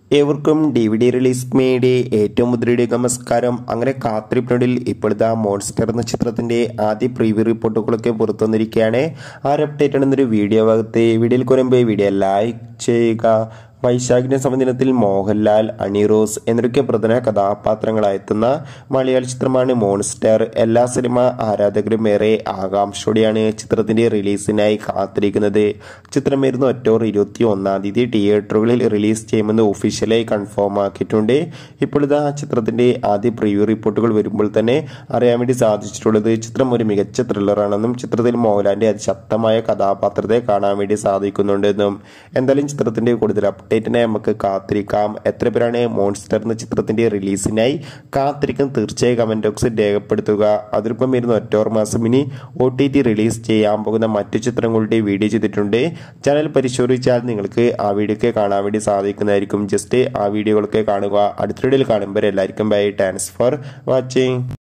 ഏവർക്കും D V D release മേയുടെ ഏറ്റവും മുദ്രയുടെ നമസ്കാരം അങ്ങനെ കാത്തിരിപ്പിനൊടിൽ ഇപ്പോഴത്തെ മോൺസ്റ്റർ എന്ന ചിത്രത്തിന്റെ ആദ്യ പ്രീവ്യൂ റിപ്പോർട്ടുകളൊക്കെ പുറത്തു വന്നിരിക്കുകയാണ് ആ ഒരു അപ്ഡേറ്റ് ആണ് ഇന്നൊരു വീഡിയോ ഭാഗത്ത് വീഡിയോയിൽ കുറുമ്പ് വീഡിയോ ലൈക്ക് ചെയ്യുക വൈശാഖിന്റെ സമദിനത്തിൽ മോഹൻലാൽ അണിറോസ് എന്നൊക്കെ പ്രധാന കഥാപാത്രങ്ങളായെത്തുന്ന മലയാള ചിത്രമാണ് മോൺസ്റ്റർ എല്ലാ സിനിമ ആരാധകരും ഏറെ ആകാംക്ഷയോടെയാണ് ചിത്രത്തിന്റെ റിലീസിനായി കാത്തിരിക്കുന്നത് ചിത്രം വരുന്ന ഒക്ടോബർ ഇരുപത്തി ഒന്നാം തീയതി തിയേറ്ററുകളിൽ റിലീസ് ചെയ്യുമെന്ന് ഒഫീഷ്യലായി കൺഫേം ആക്കിയിട്ടുണ്ട് ഇപ്പോഴത്തെ ചിത്രത്തിന്റെ ആദ്യ പ്രിവ്യൂ റിപ്പോർട്ടുകൾ വരുമ്പോൾ തന്നെ അറിയാൻ വേണ്ടി സാധിച്ചിട്ടുള്ളത് ചിത്രം ഒരു മികച്ച ത്രില്ലറാണെന്നും ചിത്രത്തിൽ മോഹൻലാലിന്റെ അതിശക്തമായ കഥാപാത്രത്തെ കാണാൻ വേണ്ടി സാധിക്കുന്നുണ്ടെന്നും എന്തായാലും ചിത്രത്തിന്റെ കൂടുതൽ അപ്ഡേറ്റിനെ നമുക്ക് കാത്തിരിക്കാം എത്ര പേരാണ് മോൺസ്റ്റർ എന്ന ചിത്രത്തിന്റെ റിലീസിനായി കാത്തിരിക്കാൻ തീർച്ചയായും കമന്റ് ബോക്സിൽ രേഖപ്പെടുത്തുക അതിനൊപ്പം വരുന്ന ഒക്ടോബർ മാസം ഇനി ഒ ടി ടി റിലീസ് ചെയ്യാൻ പോകുന്ന മറ്റു ചിത്രങ്ങളുടെ വീഡിയോ ചെയ്തിട്ടുണ്ട് ചാനൽ പരിശോധിച്ചാൽ നിങ്ങൾക്ക് ആ വീഡിയോ കാണാൻ വേണ്ടി സാധിക്കുന്നതായിരിക്കും ജസ്റ്റ് ആ വീഡിയോകളൊക്കെ കാണുക അടുത്ത വീഡിയോയിൽ കാണുമ്പോൾ എല്ലാവർക്കും ബൈ താങ്ക്സ് ഫോർ വാച്ചിങ്